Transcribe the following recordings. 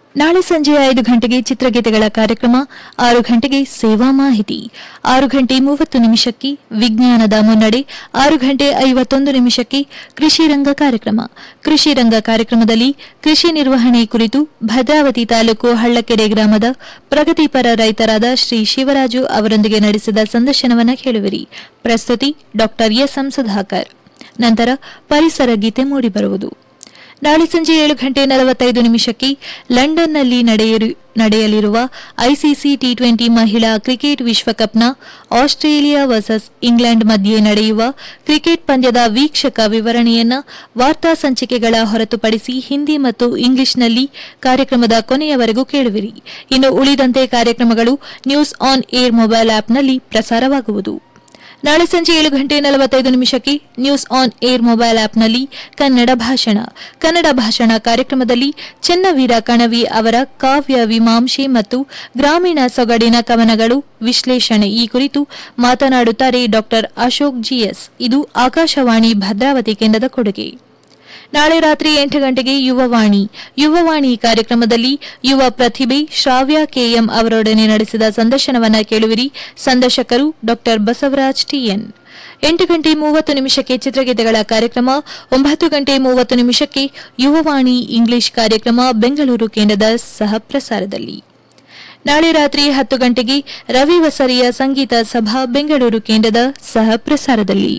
ನಾಳೆ ಸಂಜೆ ಐದು ಗಂಟೆಗೆ ಚಿತ್ರಗೀತೆಗಳ ಕಾರ್ಯಕ್ರಮ ಆರು ಗಂಟೆಗೆ ಸೇವಾ ಮಾಹಿತಿ ಆರು ಗಂಟೆ ಮೂವತ್ತು ನಿಮಿಷಕ್ಕೆ ವಿಜ್ಞಾನದ ಮುನ್ನಡೆ ಆರು ಗಂಟೆ ಐವತ್ತೊಂದು ನಿಮಿಷಕ್ಕೆ ಕೃಷಿ ರಂಗ ಕಾರ್ಯಕ್ರಮ ಕೃಷಿ ರಂಗ ಕಾರ್ಯಕ್ರಮದಲ್ಲಿ ಕೃಷಿ ನಿರ್ವಹಣೆ ಕುರಿತು ಭದ್ರಾವತಿ ತಾಲೂಕು ಹಳ್ಳಕೆರೆ ಗ್ರಾಮದ ಪ್ರಗತಿಪರ ರೈತರಾದ ಶ್ರೀ ಶಿವರಾಜು ಅವರೊಂದಿಗೆ ನಡೆಸಿದ ಸಂದರ್ಶನವನ್ನು ಕೇಳುವಿರಿ ಪ್ರಸ್ತುತಿ ಡಾ ಎಸ್ಎಂ ಸುಧಾಕರ್ ನಂತರ ಪರಿಸರ ಗೀತೆ ಮೂಡಿಬರುವುದು ನಾಳೆ ಸಂಜೆ ಏಳು ಗಂಟೆ ನಲವತ್ತೈದು ನಿಮಿಷಕ್ಕೆ ಲಂಡನ್ನಲ್ಲಿ ನಡೆಯರು- ನಡೆಯಲಿರುವ ಐಸಿಸಿ ಟಿ ಟ್ವೆಂಟಿ ಮಹಿಳಾ ಕ್ರಿಕೆಟ್ ವಿಶ್ವಕಪ್ನ ಆಸ್ಟ್ರೇಲಿಯಾ ವರ್ಸಸ್ ಇಂಗ್ಲೆಂಡ್ ಮಧ್ಯೆ ನಡೆಯುವ ಕ್ರಿಕೆಟ್ ಪಂದ್ಯದ ವೀಕ್ಷಕ ವಿವರಣೆಯನ್ನ ವಾರ್ತಾ ಸಂಚಿಕೆಗಳ ಹೊರತುಪಡಿಸಿ ಹಿಂದಿ ಮತ್ತು ಇಂಗ್ಲಿಷ್ನಲ್ಲಿ ಕಾರ್ಯಕ್ರಮದ ಕೊನೆಯವರೆಗೂ ಕೇಳುವಿರಿ ಇನ್ನು ಉಳಿದಂತೆ ಕಾರ್ಯಕ್ರಮಗಳು ನ್ಯೂಸ್ ಆನ್ ಏರ್ ಮೊಬೈಲ್ ಆಪ್ನಲ್ಲಿ ಪ್ರಸಾರವಾಗುವುದು ನಾಳೆ ಸಂಜೆ ಏಳು ಗಂಟೆ ನಲವತ್ತೈದು ನಿಮಿಷಕ್ಕೆ ನ್ಯೂಸ್ ಆನ್ ಏರ್ ಮೊಬೈಲ್ ಆಪ್ನಲ್ಲಿ ಕನ್ನಡ ಭಾಷಣ ಕನ್ನಡ ಭಾಷಣ ಕಾರ್ಯಕ್ರಮದಲ್ಲಿ ಚೆನ್ನವೀರ ಕಣವಿ ಅವರ ಕಾವ್ಯ ವಿಮಾಂಶೆ ಮತ್ತು ಗ್ರಾಮೀಣ ಸೊಗಡಿನ ಕವನಗಳು ವಿಶ್ಲೇಷಣೆ ಈ ಕುರಿತು ಮಾತನಾಡುತ್ತಾರೆ ಡಾ ಅಶೋಕ್ ಜಿಎಸ್ ಇದು ಆಕಾಶವಾಣಿ ಭದ್ರಾವತಿ ಕೇಂದ್ರದ ಕೊಡುಗೆ ನಾಳೆ ರಾತ್ರಿ ಎಂಟು ಗಂಟೆಗೆ ಯುವವಾಣಿ ಯುವವಾಣಿ ಕಾರ್ಯಕ್ರಮದಲ್ಲಿ ಯುವ ಪ್ರತಿಭೆ ಶ್ರಾವ್ಯ ಕೆಎಂ ಅವರೊಡನೆ ನಡೆಸಿದ ಸಂದರ್ಶನವನ್ನ ಕೇಳುವಿರಿ ಸಂದರ್ಶಕರು ಡಾ ಬಸವರಾಜ್ ಟಿಎನ್ ಎಂಟು ಗಂಟೆ ಮೂವತ್ತು ನಿಮಿಷಕ್ಕೆ ಚಿತ್ರಗೀತೆಗಳ ಕಾರ್ಯಕ್ರಮ ಒಂಬತ್ತು ಗಂಟೆ ಮೂವತ್ತು ನಿಮಿಷಕ್ಕೆ ಯುವವಾಣಿ ಇಂಗ್ಲಿಷ್ ಕಾರ್ಯಕ್ರಮ ಬೆಂಗಳೂರು ಕೇಂದ್ರದ ಸಹ ಪ್ರಸಾರದಲ್ಲಿ ನಾಳೆ ರಾತ್ರಿ ಹತ್ತು ಗಂಟೆಗೆ ರವಿ ವಸರಿಯ ಸಂಗೀತ ಸಭಾ ಬೆಂಗಳೂರು ಕೇಂದ್ರದ ಸಹ ಪ್ರಸಾರದಲ್ಲಿ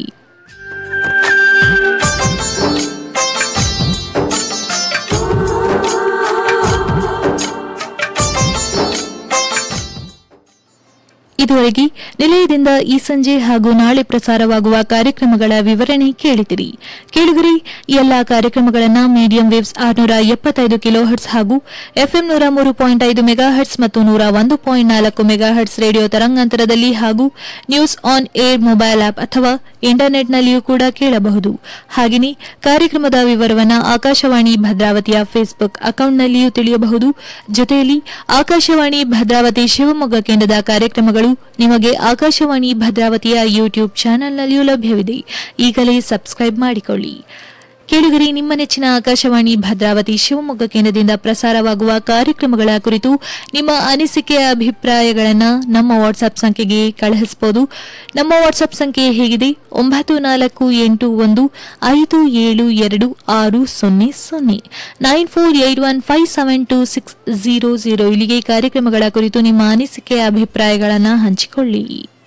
ಇದುವರೆಗೆ ನಿಲಯದಿಂದ ಈ ಸಂಜೆ ಹಾಗೂ ನಾಳೆ ಪ್ರಸಾರವಾಗುವ ಕಾರ್ಯಕ್ರಮಗಳ ವಿವರಣೆ ಕೇಳಿದಿರಿ ಕೇಳುಗರಿ ಈ ಎಲ್ಲಾ ಕಾರ್ಯಕ್ರಮಗಳನ್ನು ಮೀಡಿಯಂ ವೇವ್ಸ್ ಆರುನೂರ ಎಪ್ಪತ್ತೈದು ಕಿಲೋ ಹರ್ಟ್ಸ್ ಹಾಗೂ ಎಫ್ಎಂ ನೂರ ಮೂರು ಪಾಯಿಂಟ್ ಐದು ಮೆಗಾ ಹರ್ಟ್ಸ್ ಮತ್ತು ನೂರ ಒಂದು ಪಾಯಿಂಟ್ ನಾಲ್ಕು ಮೆಗಾ ಹರ್ಟ್ಸ್ ರೇಡಿಯೋ ತರಂಗಾಂತರದಲ್ಲಿ ಹಾಗೂ news on air mobile app ಅಥವಾ ಇಂಟರ್ನೆಟ್ನಲ್ಲಿಯೂ ಕೂಡ ಕೇಳಬಹುದು ಹಾಗೆಯೇ ಕಾರ್ಯಕ್ರಮದ ವಿವರವನ್ನು ಆಕಾಶವಾಣಿ ಭದ್ರಾವತಿಯ ಫೇಸ್ಬುಕ್ ಅಕೌಂಟ್ನಲ್ಲಿಯೂ ತಿಳಿಯಬಹುದು ಜೊತೆಯಲ್ಲಿ ಆಕಾಶವಾಣಿ ಭದ್ರಾವತಿ ಶಿವಮೊಗ್ಗ ಕೇಂದ್ರದ ಕಾರ್ಯಕ್ರಮಗಳು ನಿಮಗೆ ಆಕಾಶವಾಣಿ ಭದ್ರಾವತಿಯ ಯೂಟ್ಯೂಬ್ ಚಾನೆಲ್ನಲ್ಲಿಯೂ ಲಭ್ಯವಿದೆ ಈಗಲೇ ಸಬ್ಸ್ಕ್ರೈಬ್ ಮಾಡಿಕೊಳ್ಳಿ ಕೇಳುಗರಿ ನಿಮ್ಮ ನೆಚ್ಚಿನ ಆಕಾಶವಾಣಿ ಭದ್ರಾವತಿ ಶಿವಮೊಗ್ಗ ಕೇಂದ್ರದಿಂದ ಪ್ರಸಾರವಾಗುವ ಕಾರ್ಯಕ್ರಮಗಳ ಕುರಿತು ನಿಮ್ಮ ಅನಿಸಿಕೆಯ ಅಭಿಪ್ರಾಯಗಳನ್ನು ನಮ್ಮ ವಾಟ್ಸ್ಆಪ್ ಸಂಖ್ಯೆಗೆ ಕಳುಹಿಸಬಹುದು ನಮ್ಮ ವಾಟ್ಸ್ಆಪ್ ಸಂಖ್ಯೆ ಹೇಗಿದೆ ಒಂಬತ್ತು ನಾಲ್ಕು ಎಂಟು ಒಂದು ಐದು ಏಳು ಎರಡು ಆರು ಸೊನ್ನೆ ಸೊನ್ನೆ nine four eight one five seven two six zero zero ಇಲ್ಲಿಗೆ ಕಾರ್ಯಕ್ರಮಗಳ ಕುರಿತು ನಿಮ್ಮ ಅನಿಸಿಕೆಯ ಅಭಿಪ್ರಾಯಗಳನ್ನು ಹಂಚಿಕೊಳ್ಳಿ